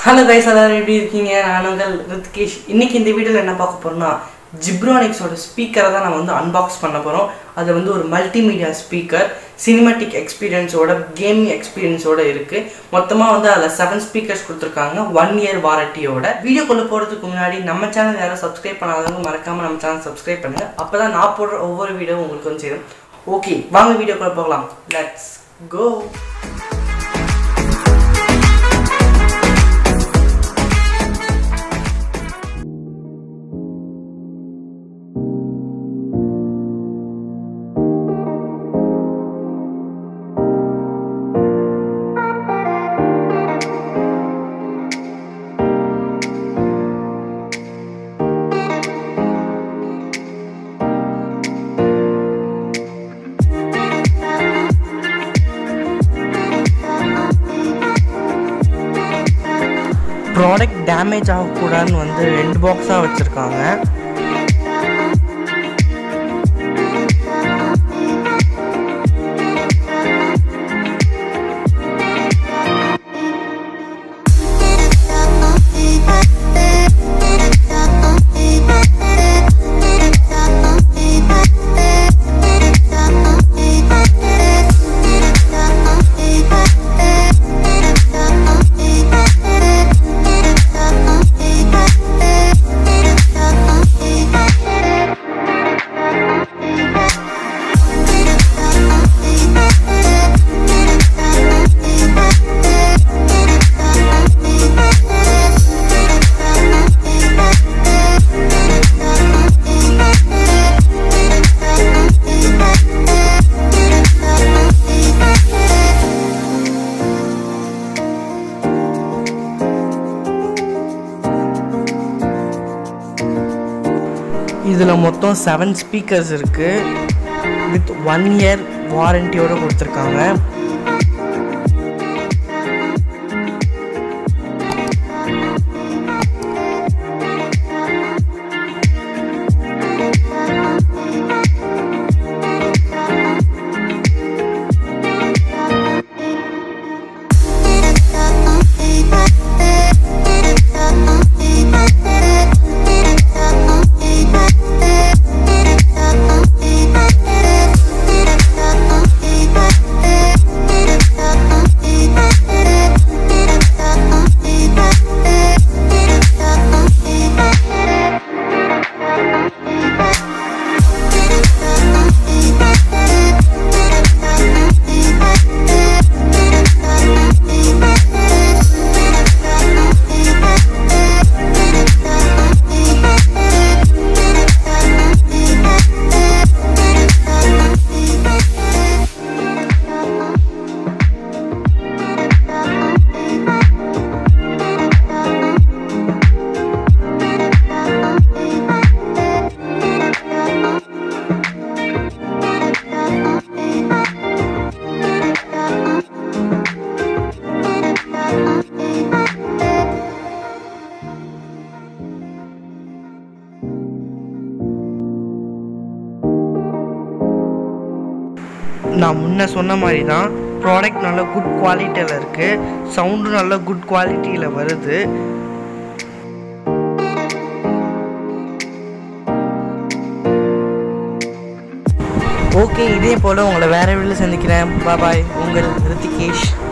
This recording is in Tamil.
ஹலோ கைஸ் எல்லாரும் எப்படி இருக்கீங்க நான் உங்கள் ரித்கேஷ் இன்னைக்கு இந்த வீடியோவில் என்ன பார்க்க போறோம்னா ஜிப்ரானிக்ஸோட ஸ்பீக்கரை தான் நம்ம வந்து அன்பாக்ஸ் பண்ண போகிறோம் அது வந்து ஒரு மல்டிமீடியா ஸ்பீக்கர் சினிமாட்டிக் எக்ஸ்பீரியன்ஸோட கேமிங் எக்ஸ்பீரியன்ஸோட இருக்குது மொத்தமாக வந்து அதில் செவன் ஸ்பீக்கர்ஸ் கொடுத்துருக்காங்க ஒன் இயர் வாரண்டியோட வீடியோக்குள்ளே போகிறதுக்கு முன்னாடி நம்ம சேனல் யாரும் சப்ஸ்கிரைப் பண்ணாதவங்க மறக்காமல் நம்ம சேனல் சப்ஸ்கிரைப் பண்ணுங்கள் அப்போ தான் நான் போடுற ஒவ்வொரு வீடியோ உங்களுக்கு வந்து சேரும் ஓகே வாங்க வீடியோக்குள்ளே போகலாம் லெட்ஸ் கோ ப்ராடக்ட் டேமேஜ் ஆகக்கூடாதுன்னு வந்து ரெண்டு பாக்ஸாக வச்சுருக்காங்க இதில் மொத்தம் செவன் ஸ்பீக்கர்ஸ் இருக்குது வித் ஒன் இயர் வாரண்டியோடு கொடுத்துருக்காங்க நான் முன்ன சொன்ன மாதிரி தான் ப்ராடக்ட் நல்ல குட் குவாலிட்டியில் இருக்குது சவுண்டும் நல்ல குட் குவாலிட்டியில் வருது ஓகே இதே போல் உங்களை வேறு வீட்டில் சந்திக்கிறேன் பாய் உங்கள் ரித்திகேஷ்